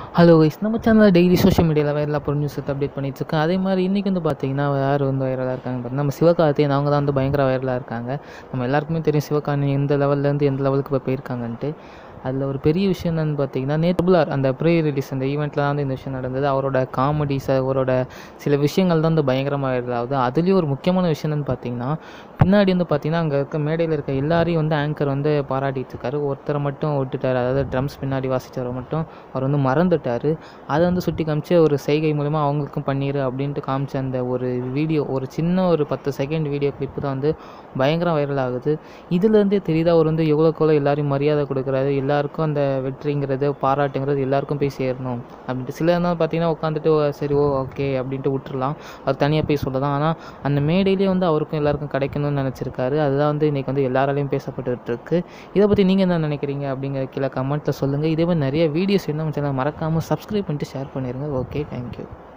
hello guys நம்ம சேனலில் daily social மீடியாவில் வைரலாக போகிற நியூஸ் அப்டேட் பண்ணிட்டு இருக்கேன் அதே மாதிரி இன்றைக்கி வந்து பார்த்தீங்கன்னா யார் வந்து வைரலாக இருக்காங்க பார்த்தீங்கன்னா நம்ம சிவகார்த்தியன் அவங்க தான் வந்து பயங்கர வைரலாக இருக்காங்க நம்ம எல்லாருக்குமே தெரியும் சிவகார்த்தியன் எந்த லெவல்லேருந்து எந்த லெவலுக்கு இப்போ போயிருக்காங்கன்ட்டு அதில் ஒரு பெரிய விஷயம் என்னன்னு பார்த்தீங்கன்னா நேற்றுலார் அந்த ப்ரீ ரிலீஸ் அந்த ஈவெண்ட்டில் தான் வந்து இந்த விஷயம் நடந்தது அவரோட காமெடிஸ் அவரோட சில விஷயங்கள் தான் வந்து பயங்கரமாக வைரல் ஆகுது அதுலேயும் ஒரு முக்கியமான விஷயம் என்னன்னு பார்த்தீங்கன்னா பின்னாடி வந்து பார்த்தீங்கன்னா அங்கே இருக்க மேடையில் இருக்க எல்லாரையும் வந்து ஆங்கர் வந்து பாராட்டிட்டு இருக்காரு ஒருத்தரை மட்டும் விட்டுட்டார் அதாவது ட்ரம்ஸ் பின்னாடி வாசித்தவரை மட்டும் அவர் வந்து மறந்துட்டார் அதை வந்து சுட்டி காமிச்சு ஒரு செய்கை மூலமா அவங்களுக்கும் பண்ணிடு அப்படின்ட்டு காமிச்ச அந்த ஒரு வீடியோ ஒரு சின்ன ஒரு பத்து செகண்ட் வீடியோ கிளிப்பு தான் வந்து பயங்கர வைரல் ஆகுது இதுலேருந்தே தெரியுது அவர் வந்து எவ்வளோக்கு எவ்வளோ எல்லாரையும் மரியாதை கொடுக்குறாரு எல்லாருக்கும் அந்த வெற்றிங்கிறது பாராட்டுங்கிறது எல்லாருக்கும் போய் சேரணும் அப்படின்ட்டு சில என்ன பார்த்தீங்கன்னா உட்காந்துட்டு "ஓ, சரி ஓ ஓகே அப்படின்ட்டு விட்டுறலாம் அவர் தனியாக போய் சொல்லலாம் ஆனால் அந்த மேடையிலேயே வந்து அவருக்கும் எல்லாருக்கும் கிடைக்கணும்னு நினச்சிருக்காரு அதுதான் வந்து இன்றைக்கி வந்து எல்லாராலையும் பேசப்பட்டுட்டு இருக்கு இதை பற்றி நீங்கள் என்ன நினைக்கிறீங்க அப்படிங்கிற கீழே கமெண்ட்டில் சொல்லுங்கள் இதே மாதிரி நிறைய வீடியோஸ் என்ன சேனல் மறக்காமல் சப்ஸ்கிரைப் பண்ணிட்டு ஷேர் பண்ணிடுங்க ஓகே தேங்க்யூ